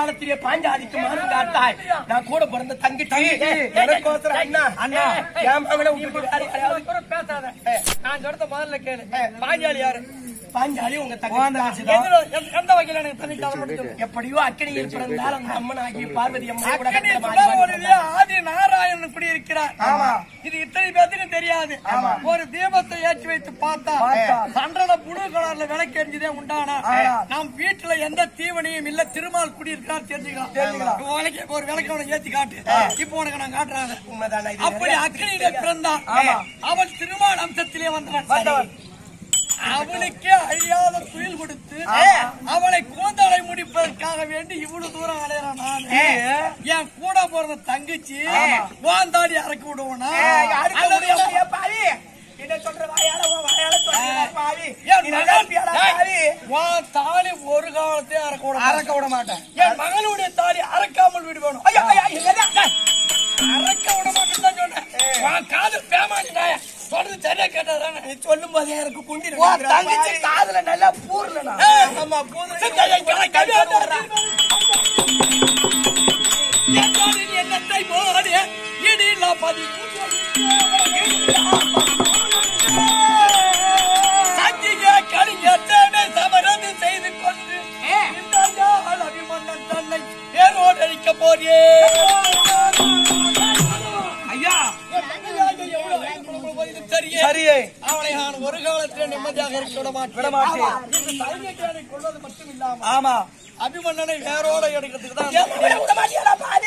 காலத்திலே பாஞ்சாலிக்கு மானம் காட்டாய் நான் கூட பிறந்த தங்கச்சி எனக்கோசரம் அண்ணா அண்ணா என் மகனை விட்டுட்டு வேற யாரையாவது கூட பேசாத நான் சொல்றத முதல்ல கேளு பாஞ்சாலி யாரு பாஞ்சாலி உங்க தங்கச்சி தான். எதுல- எந்த- எந்த வகையில எனக்கு தனிக்கு அதை மட்டும் சொல்லு. எப்படியோ அக்கனியில் பிறந்தால் அந்த அம்மனாகி பார்வதி அம்மன் கூட அக்கனி கட்டிட மாறி சுடர்வழியிலே ஆதி நாராயணன் குடியிருக்கிறார் இது இத்தனை பேத்துக்கு தெரியாது ஒரு தீபத்தை ஏற்றி வைத்து பார்த்தா சண்டல புழு கலர்ல விளக்கு எரிஞ்சதே உண்டானா நாம் வீட்டுல எந்த தீவனையும் இல்ல திருமால் குடியிருக்கிறார் தெரிஞ்சுக்கலாம் இப்ப விளக்கு ஒரு விளக்கு உனக்கு ஏத்தி காட்டு இப்போ உனக்கு நான் காட்டுறாங்க உண்மைதானா இது? அப்படி அக்னியிலே பிறந்தான் அவன் திருமால் அம்சத்திலே வந்தவன் அவனுக்கே அழியாத துயில் கொடுத்து அவளை கூந்தலை முடிப்பதற்காக வேண்டி இவ்வளவு தூரம் அலையறான் நான் என் கூட பிறந்த தங்கச்சி வாந்தாடி இறக்கி விடுவனா யாருக்கு அல்லது என் சொல்றியா, பாவி? என்ன சொல்ற வாயால, உன் வாயால சொல்றியா, பாவி? என் நீ நல்லா இருப்பியாடா, மகன் பாவி? உன் தாலி ஒரு காலத்தையும் அறக்க விட அறக்க விட மாட்டேன் என் மகனுடைய தாலி அறக்காமல் விடுவேணும் ஐயா, ஐயா, இல்லையா? அறக்க விட மாட்டேன்னு தான் சொன்னேன் உன் காது பேமாட்டாய சொல்றது சரியா கேட்டதானே நீ சொல்லும் போதே எனக்கு குண்டி உன் இருக்குடா, தங்கச்சி பாவி. காதுல நல்லா பூர்லனா ஆமா, போதும். என்னத்தை போடு இடிலா பதி சஞ்சிக கலிங்கத்தனை சமரது செய்து கொண்டு இந்த யாழ் அபிமன்னன் தன்னை ஏரோடு அழிக்க போறியே ஐயா சரியே அவளை நான் ஒரு காலத்தில் நிம்மதியாக இருக்க விட மாட்டேன் விட மாட்டேன். இந்த தலைமையை கொள்வது மட்டும் இல்லாம ஆமா அபிமன்னனை வேரோட எடுக்கிறதுக்கு தான் ஏன் விட விட மாட்டியாடா, பாவி?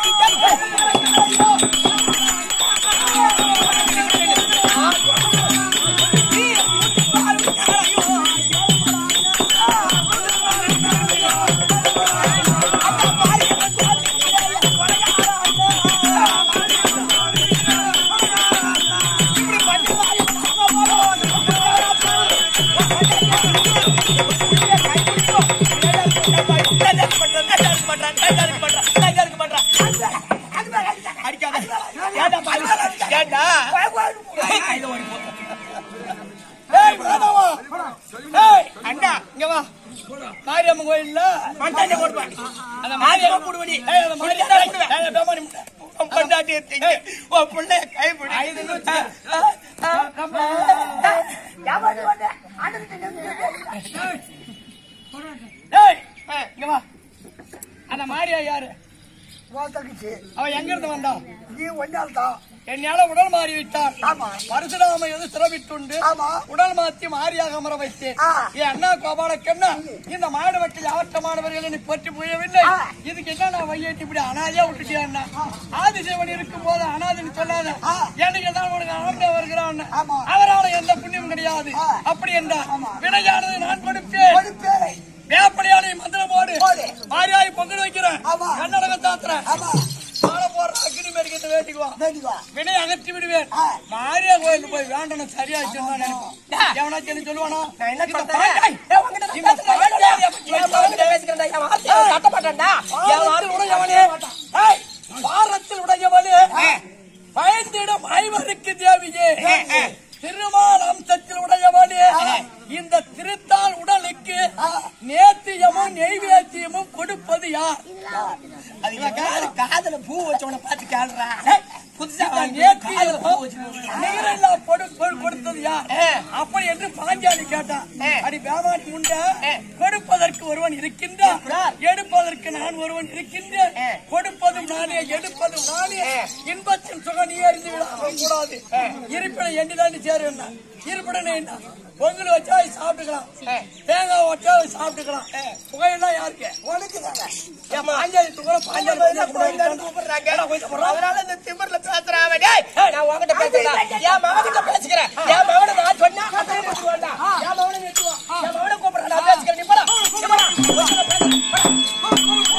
அடிக்காத. ஏன்டா பாவி? ஏன்டா? கையில ஓடி போ. ஏய், மாதவா. ஏய், அண்ணா, இங்க வா மாரியம்மன் கோயில்ல மண்டாட்டியை போடுவேன். அந்த மாரியம்மா போடுவடி. ஏய், அந்த மாரியம்மன் போடுவேன். ஏய், பேமாரி முட்டை. உன் பொண்டாட்டியை திங்க. உன் பிள்ளைய கைப்பிடி. ஐந்து நூத்தி. ஆ, ஆ, நம்ம. ஏய், இங்க வா அந்த மாரியா யாரு அவ எங்க இருந்து வந்தா நீ ஒன்றால் தான் என்னால உடல் மாறி விட்டான் ஆமா பரசுராம எது சிரமிட்டுண்டு ஆமா. உடல் மாத்தி மாறியாக அமர வைத்தேன் ஆ. என் அண்ணா கோபாலக்கண்ணா இந்த மாடு வட்டில் அவற்றமானவர்களை நீ பற்றி புரியவில்லை ஆ. இதுக்கு என்ன நான் வையேட்டி இப்படி அனாதையா விட்டுட்டியா அண்ணா ஆதிசேவன் இருக்கும் போது அனாதைன்னு சொல்லாத எனக்கு தான் உனக்கு ஆண்டே வருகிறான் ஆமா. அவரால எந்த புண்ணியம் கிடையாது ஆ. அப்படி என்றார் வினையானது நான் கொடுப்பேன் ஒரு பேரை வேப்பலையானை மந்திரம் போடு போடு. மாரியாய் பொங்கல் வைக்கிறேன் ஆமா. கன்னடகம் தாத்துறேன் ஆமா மாலை போடுற அக்னி மேற்கிட்டு வேண்டிக்குவான் வேண்டிவா வினை அகற்றி விடுவேன் ஆ. மாரியா கோயிலுக்கு போய் வேண்டணும் சரியா நினைப்போம் எவனாச்சும் என்ன சொல்லுவானா நான் என்ன இந்த சொல்றேன்? பாண்டாய், ஏய், உன்கிட்ட நான் இந்த பேசுறேன். பாண்டாய் அப்படி என் மகன்கிட்ட பேசிக்கிறேன்டா, என் வார்த்தையை அவன் தட்ட மாட்டான்டா. என் பாரத்தில் வார்த்தையை உடையவனே ஏய், பாரத்தில் உடையவனே பயந்திடும் ஐவருக்கு தேவியே திருமால் அம்சத்தில் உடையவனே இந்த திருத்தால் உடலுக்கு நேத்தியமும் நெய்வேத்தியமும் கொடுப்பது யார் அது என் காது- காதுல பூ வச்சவனை பார்த்து கேளுடா. புதுசா இந்த வாங்கி நேத்திய காதுல பூ வச்சிருக்கான். நீரில்லா பொடு பொருள் கொடுத்தது யார் அப்படி என்று பாஞ்சாலி கேட்டான் அடி பேமாரி உண்ட கொடுப்பதற்கு ஒருவன் இருக்கின்றான் எடுப்பதற்கு நான் ஒருவன் இருக்கின்றேன் கொடுப்பதும் நானே எடுப்பதும் நானே இன்பத்தின் சுக நீ அறிந்து விடாமல் கூடாது இருப்பிடம் எண்ணிதான் சேரும் இருப்பிடம் என்ன பொங்கல் வச்சா சாப்பிட்டுக்கலாம் தேங்காய் வச்சா சாப்பிட்டுக்கலாம் புகையெல்லாம் யாருக்கு உனக்கு தாங்க என் பாஞ்சாலி கூட பாஞ்சாலி கோயில்ல கோயில்ல கூப்பிடுறாங்க. அதனால இந்த திமிர்ல பேசுறான் அவன். டேய், நான் உன்கிட்ட பேசுறேன்டா. என் மகன்கிட்ட பேசிக்கிறேன். என் மகனை நான் சொன்னா கதையை விட்டுருவான்டா. என் மகனை விட்டுருவான். என் மகனை கூப்பிடுறேன். நான் பேசிக்கிறேன். நீ போடா. நீ போடா. உன்கிட்ட பேசுறேன். போடா.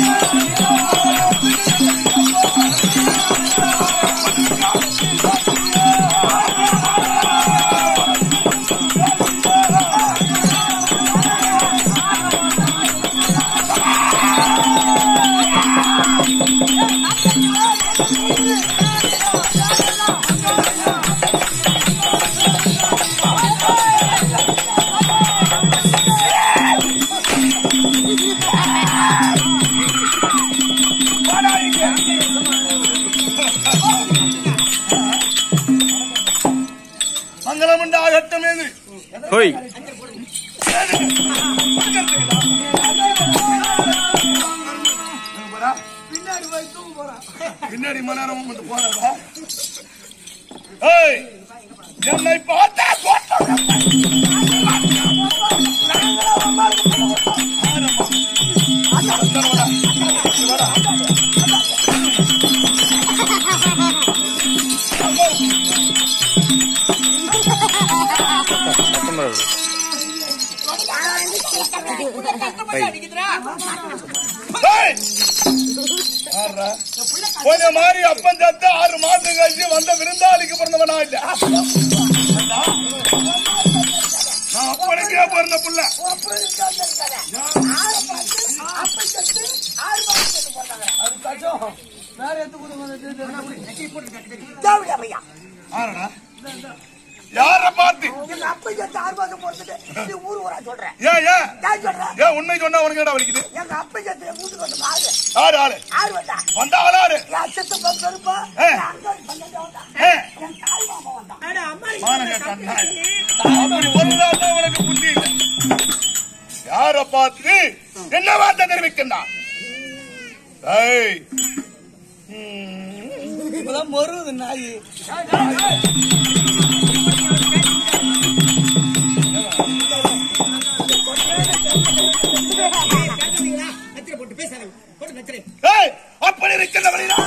ஆ மங்களம் உண்டாகட்டும் என்று ஹோய் பின்னாடி போய் தூங்க போறான் பின்னாடி மணி நேரம் வந்து போறதா ஏய் என்னை பார்த்தா கோட்டம் ஏய்! யார்ரா? உன்னை மாதிரி அப்பன் சத்து ஆறு மாசம் கழிச்சு வந்த விருந்தாளிக்கு பிறந்தவனா இல்ல நான் அப்பனுக்கே பிறந்த புள்ள தேவையா ஆறடா யார பார்த்து எங்க அப்பா சேர்த்து ஆறு மாசம் போறதுக்கு நீ ஊரு ஊரா சொல்றேன் ஏன் ஏன் நான் சொல்றேன் ஏன் உண்மை சொன்னா உனக்கு என்ன வலிக்குது எங்க அப்பா சேர்த்து என் வீட்டுக்கு வந்து ஆறு ஆறு ஆளு ஆறு வந்தா வந்த ஆளாரு என் சித்தப்பா பெருப்பா ஏ. என் அண்ணன் பையன் வந்தான் ஏ, என் தாய் மாமா வந்தான் மானம் கேட்டான் நாய். அப்படி ஒரு நாள் தான் உனக்கு புத்தி இல்லை யார பார்த்து என்ன வார்த்தை தெரிவிக்கின்றான் ஏய், இப்பதான் மருது நாய் ஏய், அப்படி இருக்கின்றவனா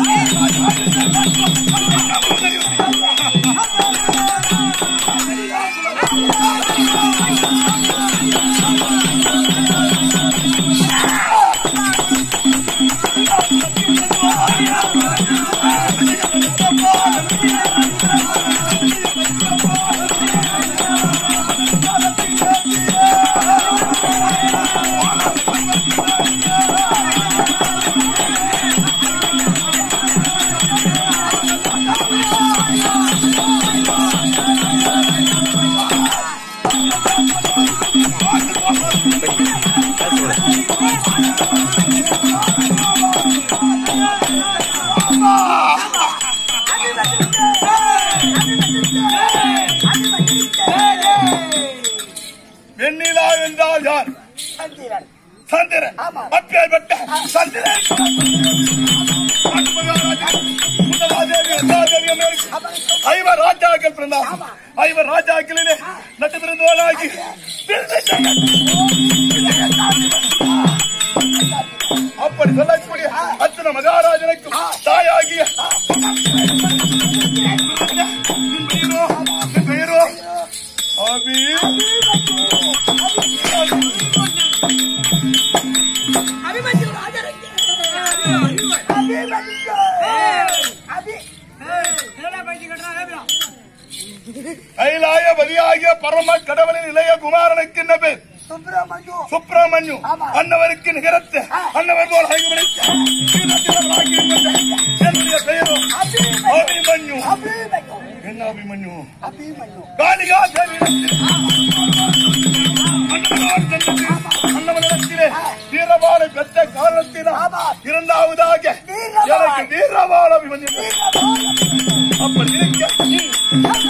வெண்ணிலா என்றால் யார் சந்திரன் சந்திரன் ஆமா. அப்பேற்பட்ட சந்திரன் முதலாதேவி, இரண்டாதேவி அமெரிக்கா. ஐவர் ராஜாக்கள் பிறந்தார் ஐவர் ராஜாக்களிலே நட்சத்திரத்தோடாகி அப்படி சொல்லக்கூடிய அத்தனை மகாராஜனுக்கும் தாயாகிய என் பெயரோ என் பெயரோ அபி அபி கைலாய பதியாகிய பரம கடவுளின் இளைய குமாரனுக்கு என்ன பேர் சுப்பிரமணியம் சுப்பிரமணியு ஆமா. அன்னவருக்கு நிகரத்து அன்னவர் போல் ஐகுமணிக்கு என்னுடைய பெயரோ அபிமன்யு அபிமன்யம் என்ன அபிமன்யு அபிமன்யம் காளிகா தேவி அன்னவனிடத்திலே வீரபாலை பெற்ற காரணத்தினால் ஆமா. இரண்டாவதாக வீரபாலை. எனக்கு வீரபால அபிமன்யு அப்படி இருக்க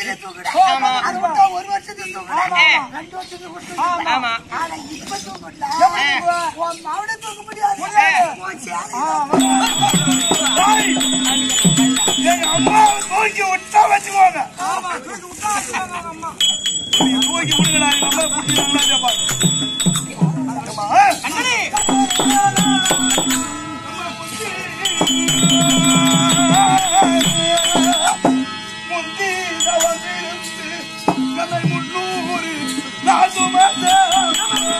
வருஷத்துக்கு தூக்குடா. ஆமா. அது விட்டா ஒரு வருஷத்துக்கு தூக்குடா. ஆமா. ரெண்டு வருஷத்துக்கு கூட தூக்குடா. ஆமா. ஆனா இப்ப தூக்குடல. எப்படி தூக்குவ? உன் மகனை தூக்க முடியாது. உன் சேலை தாய், எங்க அம்மாவை தூக்கி விட்டா வச்சுக்கோங்க ஆமா, தூக்கி விட்டா வச்சுக்கோங்க அம்மா. நீ தூக்கி விடுங்கடா எங்க அம்மா புடிச்சு நல்லா கேப்பாங்க அம்மா, கண்மணி முந்தி தவமிருந்து என்னை முன்னூறு நான் சுமந்தேன்.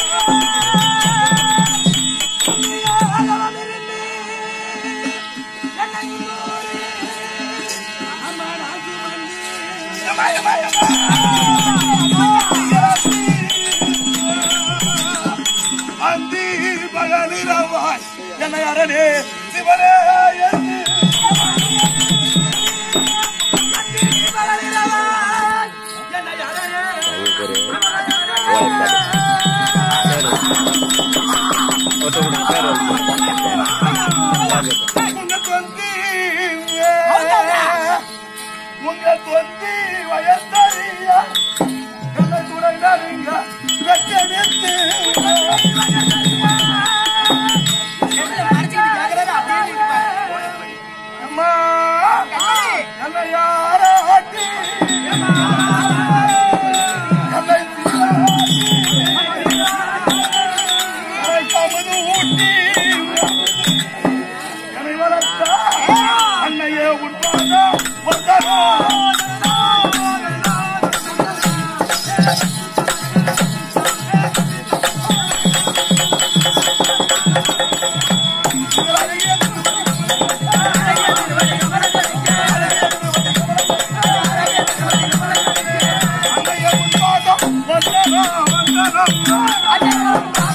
எம்மா, எம்மா, எம்மா. அந்தி பகலிரவாய் என்னை அரணே சிவனே என்று உங்க தொந்தி உங்க தொந்தி வயசறியா என்னை துறைங்க வெட்டெடுத்து அம்மா என்னை யாராட்டி என்னை தீராட்டி, என்னை தமது ஊட்டி என்னை வளர்த்தா அன்னையே உட்பாதா வந்தனா அன்னையே உட்பாதா வந்தனா வந்தனா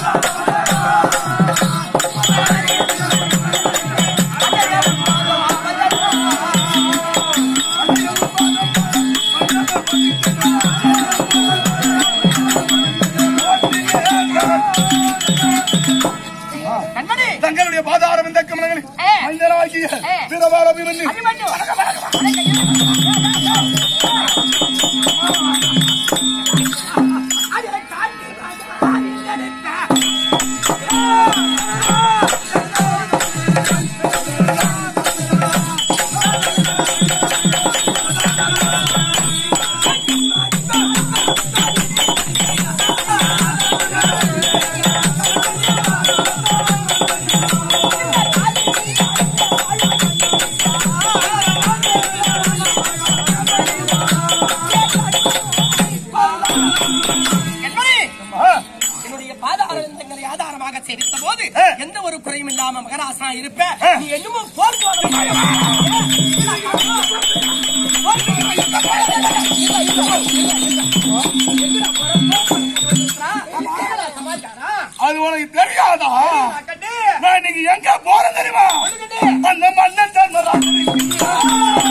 கண்மணி தங்களுடைய பாதாரம் இந்த கமலங்களில் ஏ. மனிதனாகிய ஏ. பிறவார அபிமன்யு அபிமன்யு. கண்மணி ஆ, என்னுடைய பாதாரங்களை ஆதாரமாக சேர்த்த போது ஏ. எந்த ஒரு குறையும் இல்லாம மகராசனா இருப்ப ஏ. நீ என்னமோ போர்க்கு அது உனக்கு தெரியாதா நான் இன்னைக்கு எங்க போறேன் தெரியுமா அந்த மன்னன் தர்மராஜன்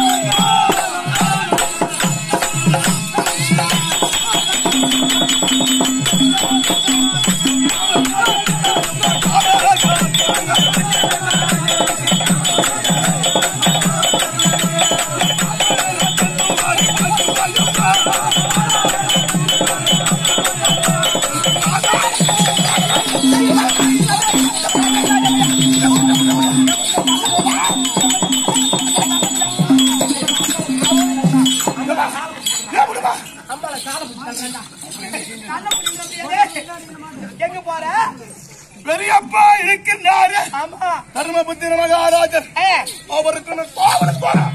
எங்க போற பெரியப்பா இருக்கின்றாரு ஆமா தர்மபுத்திர மகாராஜர் ஏ. அவருக்கு நான் கோவலுக்கு போறேன்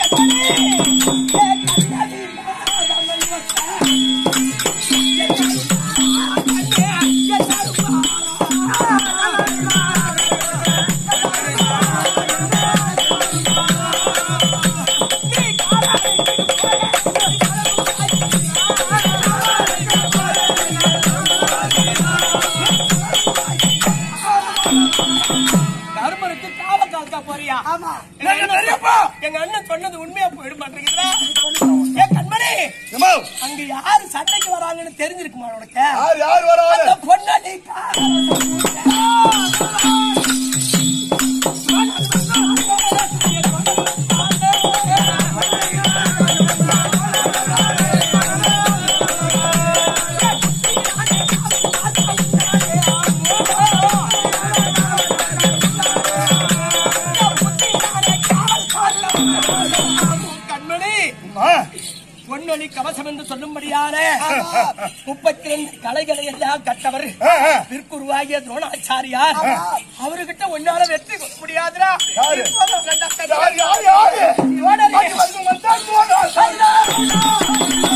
தர்மருக்கு காவல் காக்க போறியா ஆமா எங்க பெரியப்பா எங்க அண்ணன் சொன்னது உண்மையா போயிட மாட்டேங்குதா ஏ கண்மணி ஏம்மா, அங்க யாரு சண்டைக்கு வராங்கன்னு தெரிஞ்சிருக்குமா உனக்கு யார் யார் வராது அந்த பொன்னாடி ஆ பொன்னொழி கவசம் என்று சொல்லும்படியான முப்பத்தி ரெண்டு கலைகளை எல்லாம் கட்டவர் ஆ, ஆ. திருக்குருவாகிய துரோணாச்சாரியார் அவர்கிட்ட ஒன்னால வெற்றி கொள்ள முடியாதுடா யாரு? இப்போது ரெண்டாம் யார் யார் யாரு இவனே. அது வந்து வந்தால் போதும்.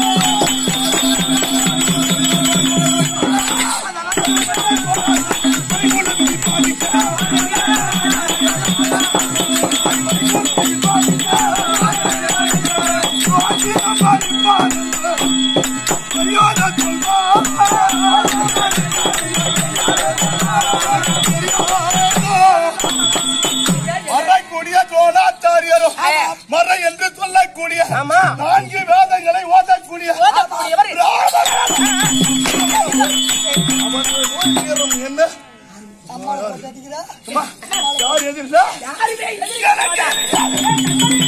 வரக்கூடிய துரோணாச்சாரியரும் மர என்று சொல்லக்கூடிய ஆமா. நான்கு வேதங்களை ஓதக்கூடிய ஓதக்கூடியவர். ராமர். அவர்கள் வீரம் என்ன அம்மா கட்டிக்கிறா அம்மா, யார் எதிர்த்தா யாருமே எதிர்க்க மாட்டார்.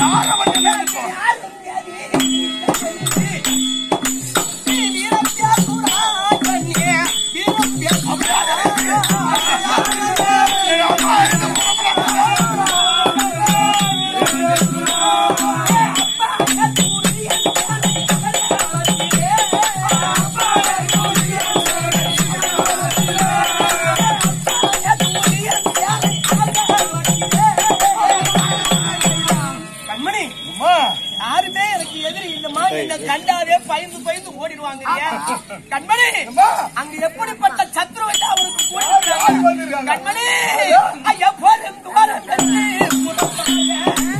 கண்மணி அம்மா, யாருமே எனக்கு எதிரி இல்லம்மா என்ன கண்டாவே பயந்து பயந்து ஓடிடுவாங்க இல்லையா? கண்மணி அம்மா. அங்க எப்படிப்பட்ட சத்ரு வந்து அவருக்கு கூடி யார் வந்தாங்க? வந்திருக்காங்க? கண்மணி ஐயா போதும் துவாரம் கண்டு புறப்படாத.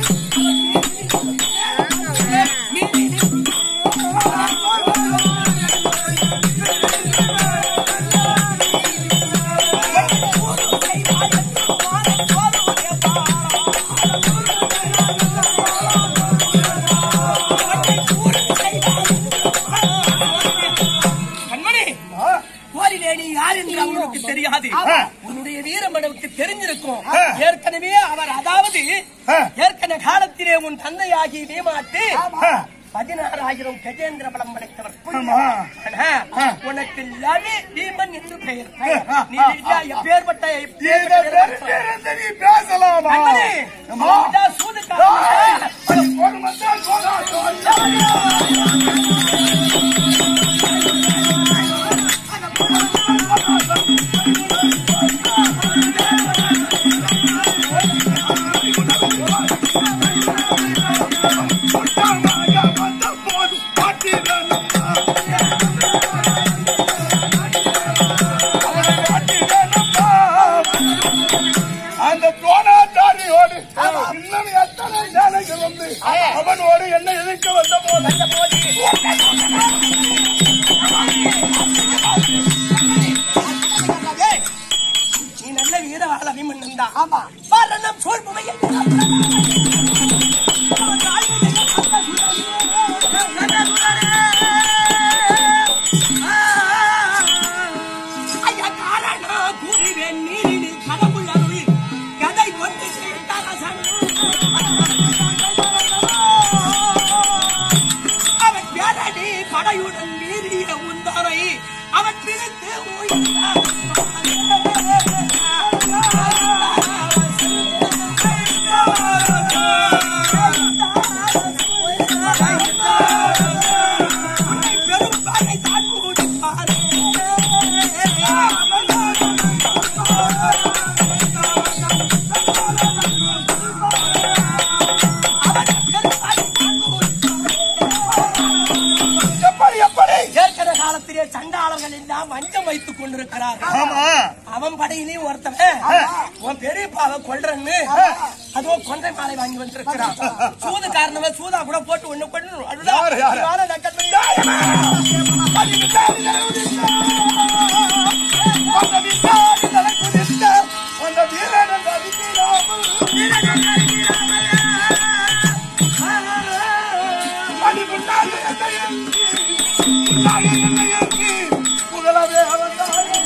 நீ, நீ, நீ. கண்மணி அம்மா, போரிலே நீ யார் என்று அவனுக்கு தெரியாது ஆமா. உன்னுடைய வீரமனவுக்கு தெரிஞ்சிருக்கும் ஆ. ஏற்கனவே அவர் அதாவது ஆ. ஏற்கனவே காலத்திலே உன் தந்தையாகி வீமாட்டு ஆ. பதினாறாயிரம் கஜேந்திர பலம் படைத்தவர் ஆமா. ஆனா, உனக்கு லவி பீமன் என்று பெயர் நீ இல்ல எப்பேற்பட்ட இதை எப்பேற்பட்ட வெறுத்திருந்து நீ பேசலாமா கண்மணி, அம்மா. அவன்கிட்ட சூதுக்காரன் அது போதும் வந்தால் போதும். அந்த துரோணாச்சாரியோடு இன்னும் எத்தனை சேனைகள் வந்து அவனோடு என்ன எதிர்க்க வந்த போது நீ நல்ல வீரவாள அபிமன்னன் தான் ஆமா பாரணம் சோழ்புமையில் ஐயா காரணா கூறுவேன் நீரில் கடவுள் அருள் கதை ஒன்று அவன் பேரடி படையுடன் மீறிய உந்தாரை அவன் பிரித்து பெரும் பகை தான் கூடிப்பாரே எப்படி எப்படி ஏற்கனவே காலத்திலே சண்டாளர்கள் எல்லாம் வஞ்சம் வைத்துக் கொண்டிருக்கிறார்கள் ஆமா அவன் படையிலையும் ஒருத்தவன் உன் பெரியப்பாவை கொல்றன்னு அதோ கொன்றை மாலை வாங்கி வந்திருக்கிறான் சூது காரணமா சூதா கூட போட்டு ஒண்ணு கொண்டு யாரு, யாரு? அந்த விசாரி நடக்குதித்த அந்த வீரன் அடிக்கிறாமல் அடி முன்னாடி என்னை ஏந்தி, முன்னாடி என்னை ஏந்தி, புகழவே அவன்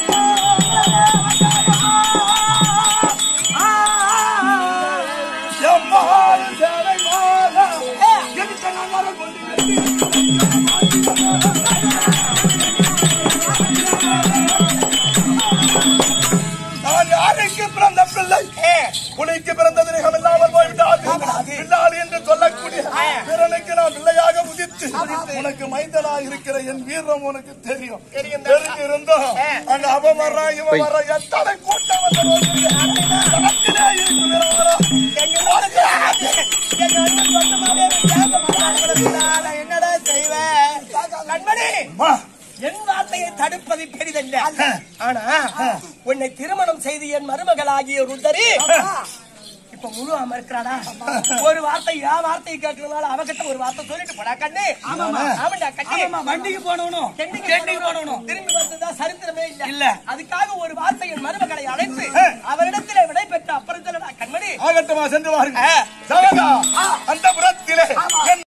எம்மாறு சேனை மாற எதிர்த்த நகரம் கொண்டு நான் யாருக்கு பிறந்த பிள்ளை புலிக்கு பிறந்த திரகம் இல்லாமல் போய்விட்டாது பிள்ளாது என்று சொல்லக்கூடிய பிறனுக்கு நான் பிள்ளையாக உதித்து குறித்து உனக்கு மைந்தனா இருக்கிற என் வீரம் உனக்கு தெரியும் தெரியும். தெரிஞ்சிருந்தோம் ஆ. அங்க அவன் வர்றான் இவன் வர்றான் எத்தனை கூட்டம் வந்து ரோட்டிலே நடத்தினே இருக்கு வீரவரம். எங்க வீட்டுக்கு எங்க அண்ணன் சொந்தமாவே கேட்க மாட்டானுங்களா? நான் என்னடா செய்வேன் கண்மணி அம்மா, என் வார்த்தையை தடுப்பது பெரிதல்ல ஆனா உன்னை திருமணம் செய்து என் மருமகளாகிய ருத்தரி இப்ப முழு இருக்கிறாடா ஒரு வார்த்தை என் வார்த்தையை கேட்கறதுனால அவகிட்ட ஒரு வார்த்தை சொல்லிட்டு போடா கண்ணு ஆமாண்டா கண்ணு ஆமா வண்டிக்கு போனவனும் கெண்டிக்கு போடணும் திரும்பி வந்ததா சரித்திரமே இல்ல இல்ல. அதுக்காக ஒரு வார்த்தை என் மருமகளை அழைத்து அவரிடத்திலே விடை பெற்ற அப்புறத்தில் கண்மணி ஆகட்டுமா சென்று வாருங்க ஆ. சவகா அந்த